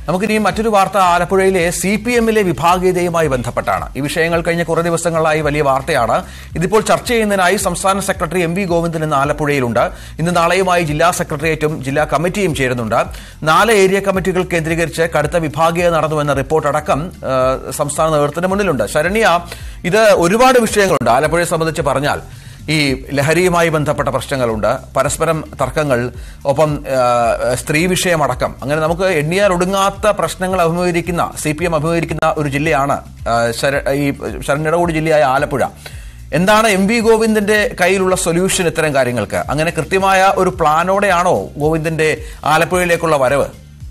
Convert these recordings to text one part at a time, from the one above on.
നമുക്കിനി മറ്റൊരു വാർത്ത ആലപ്പുഴയിലെ സി പി എമ്മിലെ വിഭാഗീയതയുമായി ബന്ധപ്പെട്ടാണ് ഈ വിഷയങ്ങൾ കഴിഞ്ഞ കുറേ ദിവസങ്ങളായി വലിയ വാർത്തയാണ് ഇതിപ്പോൾ ചർച്ച ചെയ്യുന്നതിനായി സംസ്ഥാന സെക്രട്ടറി എം വി ഗോവിന്ദൻ ഇന്ന് ആലപ്പുഴയിലുണ്ട് ഇന്ന് നാളെയുമായി ജില്ലാ സെക്രട്ടേറിയറ്റും ജില്ലാ കമ്മിറ്റിയും ചേരുന്നുണ്ട് നാല് ഏരിയ കമ്മിറ്റികൾ കേന്ദ്രീകരിച്ച് കടുത്ത വിഭാഗീയത നടന്നുവെന്ന റിപ്പോർട്ട് അടക്കം ആ, സംസ്ഥാന നേതൃത്വത്തിന് മുന്നിലുണ്ട് ശരണ്യ ഇത് ഒരുപാട് വിഷയങ്ങളുണ്ട് ആലപ്പുഴയെ സംബന്ധിച്ച് പറഞ്ഞാൽ ഈ ലഹരിയുമായി ബന്ധപ്പെട്ട പ്രശ്നങ്ങളുണ്ട് പരസ്പരം തർക്കങ്ങൾ ഒപ്പം ആ, സ്ത്രീ വിഷയമടക്കം അങ്ങനെ നമുക്ക് എണ്ണിയാൽ ഒടുങ്ങാത്ത പ്രശ്നങ്ങൾ അഭിമുഖീകരിക്കുന്ന സി പി എം അഭിമുഖീകരിക്കുന്ന ഒരു ജില്ലയാണ് ആ, ശര- ഈ ശരണ്യയുടെ കൂടി ജില്ലയായ ആലപ്പുഴ എന്താണ് എം വി ഗോവിന്ദന്റെ കയ്യിലുള്ള സൊല്യൂഷൻ ഇത്തരം കാര്യങ്ങൾക്ക് അങ്ങനെ കൃത്യമായ ഒരു പ്ലാനോടെയാണോ ഗോവിന്ദന്റെ ആലപ്പുഴയിലേക്കുള്ള വരവ്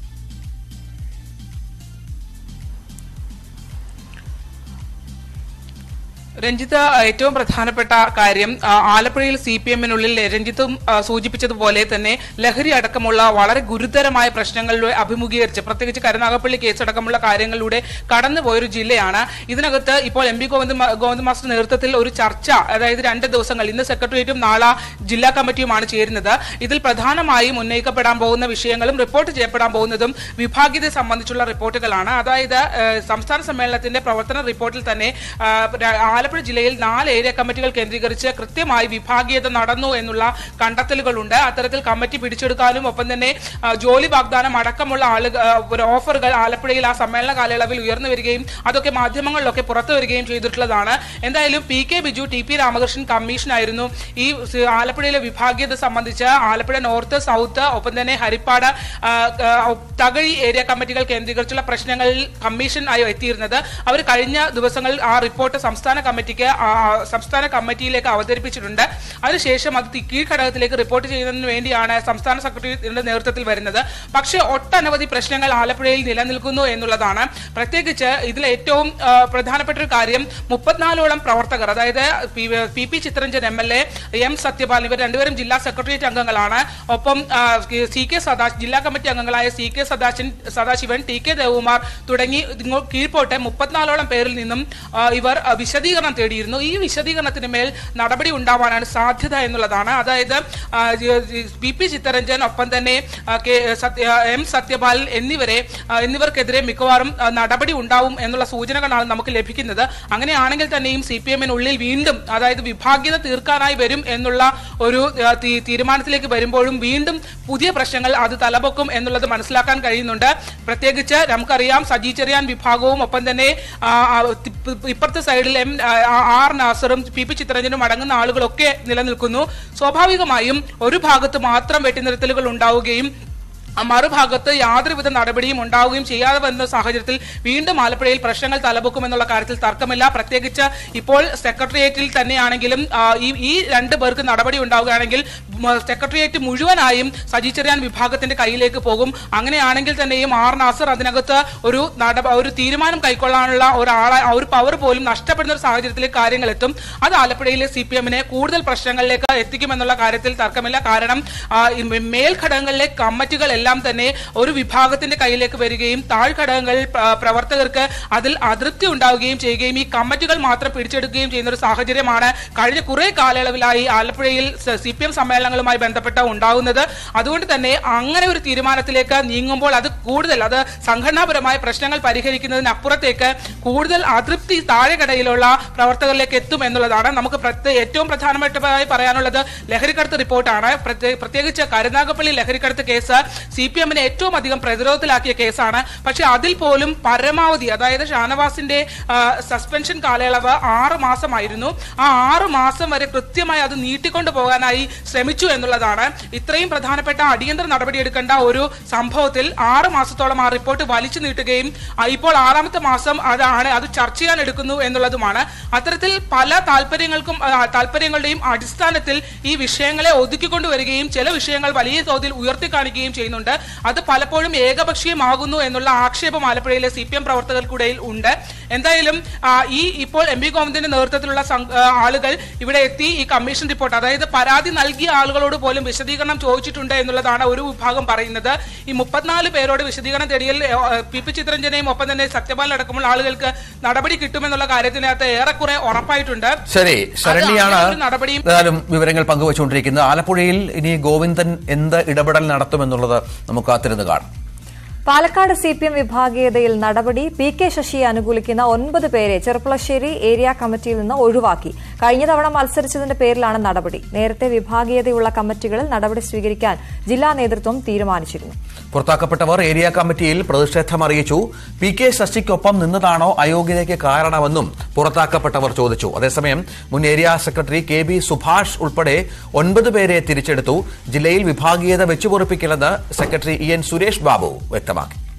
രഞ്ജിത്ത് ഏറ്റവും പ്രധാനപ്പെട്ട കാര്യം ആ, ആലപ്പുഴയിൽ സി പി എമ്മിനുള്ളിൽ രഞ്ജിത്തും ആ, സൂചിപ്പിച്ചതുപോലെ തന്നെ ലഹരി അടക്കമുള്ള വളരെ ഗുരുതരമായ പ്രശ്നങ്ങളിലൂടെ അഭിമുഖീകരിച്ച് പ്രത്യേകിച്ച് കരുനാഗപ്പള്ളി കേസടക്കമുള്ള കാര്യങ്ങളിലൂടെ കടന്നുപോയൊരു ജില്ലയാണ് ഇതിനകത്ത് ഇപ്പോൾ എം പി ഗോവിന്ദ് മാ- ഗോവിന്ദ് മാസ്റ്റർ നേതൃത്വത്തിൽ ഒരു ചർച്ച അതായത് രണ്ട് ദിവസങ്ങൾ ഇന്ന് സെക്രട്ടേറിയറ്റും നാളെ ജില്ലാ കമ്മിറ്റിയുമാണ് ചേരുന്നത് ഇതിൽ പ്രധാനമായും ഉന്നയിക്കപ്പെടാൻ പോകുന്ന വിഷയങ്ങളും റിപ്പോർട്ട് ചെയ്യപ്പെടാൻ പോകുന്നതും വിഭാഗീയത സംബന്ധിച്ചുള്ള റിപ്പോർട്ടുകളാണ് അതായത് ഏഹ്, സംസ്ഥാന സമ്മേളനത്തിന്റെ പ്രവർത്തന റിപ്പോർട്ടിൽ തന്നെ ആ, ര- ആലപ്പുഴ ജില്ലയിൽ നാല് ഏരിയ കമ്മിറ്റികൾ കേന്ദ്രീകരിച്ച് കൃത്യമായി വിഭാഗീയത നടന്നു എന്നുള്ള കണ്ടെത്തലുകളുണ്ട് അത്തരത്തിൽ കമ്മിറ്റി പിടിച്ചെടുക്കാനും ഒപ്പം തന്നെ ആ, ജോലി വാഗ്ദാനം അടക്കമുള്ള ആളുകൾ ആ, ഒരു ഓഫറുകൾ ആലപ്പുഴയിൽ ആ സമ്മേളന കാലയളവിൽ ഉയർന്നു വരികയും അതൊക്കെ മാധ്യമങ്ങളിലൊക്കെ പുറത്തു വരികയും ചെയ്തിട്ടുള്ളതാണ് എന്തായാലും P K Biju T P Ramakrishnan കമ്മീഷനായിരുന്നു ഈ സ് ആലപ്പുഴയിലെ വിഭാഗീയത സംബന്ധിച്ച് ആലപ്പുഴ നോർത്ത് സൗത്ത് ഒപ്പം തന്നെ ഹരിപ്പാട് ആ, ആ, തകഴി ഏരിയ കമ്മിറ്റികൾ കേന്ദ്രീകരിച്ചുള്ള പ്രശ്നങ്ങളിൽ കമ്മീഷൻ ആയി എത്തിയിരുന്നത് അവർ കഴിഞ്ഞ ദിവസങ്ങളിൽ ആ റിപ്പോർട്ട് സംസ്ഥാന കമ്മിറ്റിക്ക് ആ, സംസ്ഥാന കമ്മിറ്റിയിലേക്ക് അവതരിപ്പിച്ചിട്ടുണ്ട് അതിനുശേഷം അത് തി- കീഴ്ഘടകത്തിലേക്ക് റിപ്പോർട്ട് ചെയ്യുന്നതിന് വേണ്ടിയാണ് സംസ്ഥാന സെക്രട്ടറിയുടെ നേതൃത്വത്തിൽ വരുന്നത് പക്ഷേ ഒട്ടനവധി പ്രശ്നങ്ങൾ ആലപ്പുഴയിൽ നിലനിൽക്കുന്നു എന്നുള്ളതാണ് പ്രത്യേകിച്ച് ഇതിൽ ഏറ്റവും ആ, പ്രധാനപ്പെട്ട ഒരു കാര്യം മുപ്പത്തിനാലോളം പ്രവർത്തകർ അതായത് P P P Chittaranjan M L A M Satyapal ഇവർ രണ്ടുപേരും ജില്ലാ സെക്രട്ടേറിയറ്റ് അംഗങ്ങളാണ് ഒപ്പം ആ, സി കെ സദാ ജില്ലാ കമ്മിറ്റി അംഗങ്ങളായ C K Sadasivan Sadasivan T K Devakumar തുടങ്ങി ഇതിങ്ങോ- കീഴ്പോട്ടെ മുപ്പത്തിനാലോളം പേരിൽ നിന്നും ആ, ഇവർ ആ, വിശദീകരണം തേടിയിരുന്നു ഈ വിശദീകരണത്തിന് മേൽ നടപടി ഉണ്ടാവാനാണ് സാധ്യത എന്നുള്ളതാണ് അതായത് ആ, ജി- ജി- പി പി ചിത്തരഞ്ജൻ ഒപ്പം തന്നെ ആ, കെ സത്യ എം സത്യപാൽ എന്നിവരെ ആ, എന്നിവർക്കെതിരെ മിക്കവാറും ആ, നടപടി ഉണ്ടാവും എന്നുള്ള സൂചനകളാണ് നമുക്ക് ലഭിക്കുന്നത് അങ്ങനെയാണെങ്കിൽ തന്നെയും സി പി എമ്മിനുള്ളിൽ വീണ്ടും അതായത് വിഭാഗ്യത തീർക്കാനായി വരും എന്നുള്ള ഒരു ആ, തീ- തീരുമാനത്തിലേക്ക് വരുമ്പോഴും വീണ്ടും പുതിയ പ്രശ്നങ്ങൾ അത് തലപൊക്കും എന്നുള്ളത് മനസ്സിലാക്കാൻ കഴിയുന്നുണ്ട് പ്രത്യേകിച്ച് നമുക്കറിയാം സജി ചെറിയാൻ വിഭാഗവും ഒപ്പം തന്നെ ആ, ആ, തി- ഇപ്പുറത്തെ സൈഡിൽ എം ആ, ആർ നാസറും പി പി ചിത്രരഞ്ജനും അടങ്ങുന്ന ആളുകളൊക്കെ നിലനിൽക്കുന്നു സ്വാഭാവികമായും ഒരു ഭാഗത്ത് മാത്രം വെട്ടിനിർത്തലുകൾ ഉണ്ടാവുകയും ആ മറുഭാഗത്ത് യാതൊരുവിധ നടപടിയും ഉണ്ടാവുകയും ചെയ്യാതെ വരുന്ന സാഹചര്യത്തിൽ വീണ്ടും ആലപ്പുഴയിൽ പ്രശ്നങ്ങൾ തലപൊക്കുമെന്നുള്ള കാര്യത്തിൽ തർക്കമില്ല പ്രത്യേകിച്ച് ഇപ്പോൾ സെക്രട്ടേറിയറ്റിൽ തന്നെയാണെങ്കിലും ആ, ഈ ഈ രണ്ട് പേർക്ക് നടപടി ഉണ്ടാവുകയാണെങ്കിൽ മ- സെക്രട്ടേറിയറ്റ് മുഴുവനായും സജി ചെറിയാൻ വിഭാഗത്തിന്റെ കയ്യിലേക്ക് പോകും അങ്ങനെയാണെങ്കിൽ തന്നെയും ആർ നാസർ അതിനകത്ത് ഒരു നട ഒരു തീരുമാനം കൈക്കൊള്ളാനുള്ള ഒരാളെ ആ ഒരു പവർ പോലും നഷ്ടപ്പെടുന്ന ഒരു സാഹചര്യത്തിലേക്ക് കാര്യങ്ങൾ എത്തും അത് ആലപ്പുഴയിലെ സി പി എമ്മിനെ കൂടുതൽ പ്രശ്നങ്ങളിലേക്ക് എത്തിക്കുമെന്നുള്ള കാര്യത്തിൽ തർക്കമില്ല കാരണം ആ, ഈ മേ- മേൽഘടകങ്ങളിലെ കമ്മിറ്റികൾ എല്ലാം തന്നെ ഒരു വിഭാഗത്തിന്റെ കയ്യിലേക്ക് വരികയും താഴ്ഘടകങ്ങളിൽ പ്ര- പ്രവർത്തകർക്ക് അതിൽ അതൃപ്തി ഉണ്ടാവുകയും ചെയ്യുകയും ഈ കമ്മിറ്റികൾ മാത്രം പിടിച്ചെടുക്കുകയും ചെയ്യുന്ന ഒരു സാഹചര്യമാണ് കഴിഞ്ഞ കുറെ കാലയളവിലായി ആലപ്പുഴയിൽ സി പി എം സമ്മേളനങ്ങളുമായി ബന്ധപ്പെട്ട് ഉണ്ടാകുന്നത് അതുകൊണ്ട് തന്നെ അങ്ങനെ ഒരു തീരുമാനത്തിലേക്ക് നീങ്ങുമ്പോൾ അത് കൂടുതൽ അത് സംഘടനാപരമായ പ്രശ്നങ്ങൾ പരിഹരിക്കുന്നതിനപ്പുറത്തേക്ക് കൂടുതൽ അതൃപ്തി താഴെക്കടയിലുള്ള പ്രവർത്തകരിലേക്ക് എത്തും എന്നുള്ളതാണ് നമുക്ക് പ്രത്യേക ഏറ്റവും പ്രധാനമായിട്ട് പറയാനുള്ളത് ലഹരിക്കടത്ത് റിപ്പോർട്ടാണ് പ്രത്യേ- പ്രത്യേകിച്ച് കരുനാഗപ്പള്ളി ലഹരിക്കടത്ത് കേസ് സി പി എമ്മിനെ ഏറ്റവും അധികം പ്രതിരോധത്തിലാക്കിയ കേസാണ് പക്ഷെ അതിൽ പോലും പരമാവധി അതായത് ഷാനവാസിന്റെ ആ, സസ്പെൻഷൻ കാലയളവ് ആറ് മാസമായിരുന്നു ആ ആറ് മാസം വരെ കൃത്യമായി അത് നീട്ടിക്കൊണ്ടു പോകാനായി ശ്രമിച്ചു എന്നുള്ളതാണ് ഇത്രയും പ്രധാനപ്പെട്ട അടിയന്തര നടപടിയെടുക്കേണ്ട ഒരു സംഭവത്തിൽ ആറ് മാസത്തോളം ആ റിപ്പോർട്ട് വലിച്ചു നീട്ടുകയും ആ, ഇപ്പോൾ ആറാമത്തെ മാസം അതാണ് അത് ചർച്ച ചെയ്യാൻ എടുക്കുന്നു എന്നുള്ളതുമാണ് അത്തരത്തിൽ പല താല്പര്യങ്ങൾക്കും ആ, താല്പര്യങ്ങളുടെയും അടിസ്ഥാനത്തിൽ ഈ വിഷയങ്ങളെ ഒതുക്കിക്കൊണ്ടുവരികയും ചില വിഷയങ്ങൾ വലിയ തോതിൽ ഉയർത്തി കാണിക്കുകയും ചെയ്യുന്നുണ്ട് അത് പലപ്പോഴും ഏകപക്ഷീയമാകുന്നു എന്നുള്ള ആക്ഷേപം ആലപ്പുഴയിലെ സി പി എം പ്രവർത്തകർക്കിടയിൽ ഉണ്ട് എന്തായാലും ആ, ഈ ഇപ്പോൾ എം വി ഗോവിന്ദന്റെ നേതൃത്വത്തിലുള്ള സംഘ- ആ, ആളുകൾ ഇവിടെ എത്തി ഈ കമ്മീഷൻ റിപ്പോർട്ട് അതായത് പരാതി നൽകിയ ആളുകളോട് പോലും വിശദീകരണം ചോദിച്ചിട്ടുണ്ട് എന്നുള്ളതാണ് ഒരു വിഭാഗം പറയുന്നത് ഈ മുപ്പത്തിനാല് പേരോട് വിശദീകരണം തേടിയൽ ഏ, പി പി ചിത്രഞ്ജനെയും ഒപ്പം തന്നെ സത്യപാലടക്കമുള്ള ആളുകൾക്ക് നടപടി കിട്ടുമെന്നുള്ള കാര്യത്തിനകത്ത് ഏറെക്കുറെ ഉറപ്പായിട്ടുണ്ട് ശരി ശരണ്യാണ് അങ്ങനെ ഒരു നടപടിയും ഏതായാലും വിവരങ്ങൾ പങ്കുവച്ചുകൊണ്ടിരിക്കുന്നത് ആലപ്പുഴയിൽ ഇനി ഗോവിന്ദൻ എന്ത് ഇടപെടൽ നടത്തുമെന്നുള്ളത് നമുക്ക് കാത്തിരുന്ന് കാണാം പാലക്കാട് സി പി എം വിഭാഗീയതയിൽ നടപടി പി കെ ശശിയെ അനുകൂലിക്കുന്ന ഒൻപത് പേരെ ചെറുപ്പളശ്ശേരി ഏരിയ കമ്മിറ്റിയിൽ നിന്ന് ഒഴിവാക്കി കഴിഞ്ഞ തവണ മത്സരിച്ചതിന്റെ പേരിലാണ് നടപടി നേരത്തെ വിഭാഗീയതയുള്ള കമ്മിറ്റികളിൽ നടപടി സ്വീകരിക്കാൻ ജില്ലാ നേതൃത്വം തീരുമാനിച്ചിരുന്നു പുറത്താക്കപ്പെട്ടവർ ഏരിയ കമ്മിറ്റിയിൽ പ്രതിഷേധം അറിയിച്ചു പി കെ ശശിക്കൊപ്പം നിന്നതാണോ അയോഗ്യതയ്ക്ക് കാരണമെന്നും പുറത്താക്കപ്പെട്ടവർ ചോദിച്ചു അതേസമയം മുൻ area secretary K B Subhash ഉൾപ്പെടെ ഒൻപത് പേരെ തിരിച്ചെടുത്തു ജില്ലയിൽ വിഭാഗീയത വെച്ചുപൊറിപ്പിക്കില്ലെന്ന് secretary E N Suresh Babu വ്യക്തമാക്കി